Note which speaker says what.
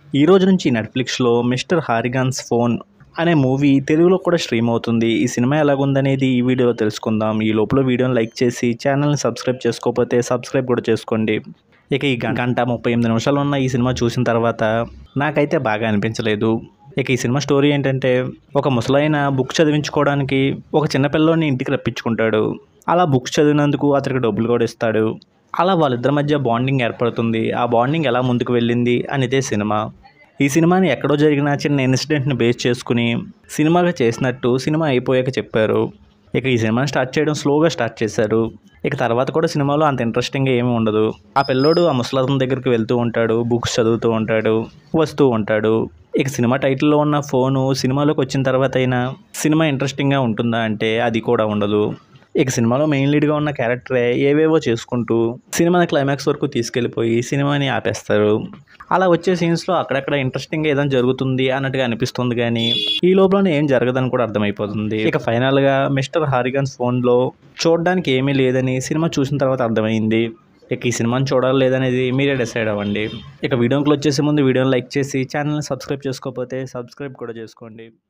Speaker 1: ఈ రోజు నుంచి నెట్ఫ్లిక్స్లో మిస్టర్ హారిగాన్స్ ఫోన్ అనే మూవీ తెలుగులో కూడా స్ట్రీమ్ అవుతుంది ఈ సినిమా ఎలాగుందనేది ఈ వీడియోలో తెలుసుకుందాం ఈ లోపల వీడియోని లైక్ చేసి ఛానల్ని సబ్స్క్రైబ్ చేసుకోకపోతే సబ్స్క్రైబ్ కూడా చేసుకోండి ఇక ఈ గం- గంట ముప్పై ఎనిమిది నిమిషాలు ఉన్న ఈ సినిమా చూసిన తర్వాత నాకైతే బాగా అనిపించలేదు ఇక ఈ సినిమా స్టోరీ ఏంటంటే ఒక ముసలైన బుక్ చదివించుకోవడానికి ఒక చిన్నపిల్లోని ఇంటికి రప్పించుకుంటాడు అలా బుక్స్ చదివినందుకు అతనికి డబ్బులు కూడా ఇస్తాడు అలా వాళ్ళిద్దరి మధ్య బాండింగ్ ఏర్పడుతుంది ఆ బాండింగ్ ఎలా ముందుకు వెళ్ళింది అనేదే సినిమా ఈ సినిమాని ఎక్కడో జరిగిన చిన్న ఇన్సిడెంట్ని బేస్ చేసుకుని సినిమాగా చేసినట్టు సినిమా అయిపోయాక చెప్పారు ఇక ఈ సినిమాని స్టార్ట్ చేయడం స్లోగా స్టార్ట్ చేశారు ఇక తర్వాత కూడా సినిమాలో అంత ఇంట్రెస్టింగ్గా ఏమీ ఉండదు ఆ పిల్లోడు ఆ ముసలతన దగ్గరికి వెళ్తూ ఉంటాడు బుక్స్ చదువుతూ ఉంటాడు వస్తూ ఉంటాడు ఇక సినిమా టైటిల్లో ఉన్న ఫోను సినిమాలోకి వచ్చిన తర్వాత అయినా సినిమా ఇంట్రెస్టింగ్గా ఉంటుందా అంటే అది కూడా ఉండదు ఇక సినిమాలో మెయిన్ లీడ్గా ఉన్న క్యారెక్టరే ఏవేవో చేసుకుంటూ సినిమా క్లైమాక్స్ వరకు తీసుకెళ్ళిపోయి సినిమాని ఆపేస్తారు అలా వచ్చే సీన్స్లో అక్కడక్కడ ఇంట్రెస్టింగ్గా ఏదైనా జరుగుతుంది అన్నట్టుగా అనిపిస్తుంది కానీ ఈ లోపలనే ఏం జరగదని కూడా అర్థమైపోతుంది ఇక ఫైనల్గా మిస్టర్ హారిగన్స్ ఫోన్లో చూడడానికి ఏమీ లేదని సినిమా చూసిన తర్వాత అర్థమైంది ఇక ఈ సినిమాని చూడాలి లేదనేది మీరే డిసైడ్ అవ్వండి ఇక వీడియోకి వచ్చేసే ముందు వీడియోని లైక్ చేసి ఛానల్ని సబ్స్క్రైబ్ చేసుకోకపోతే సబ్స్క్రైబ్ కూడా చేసుకోండి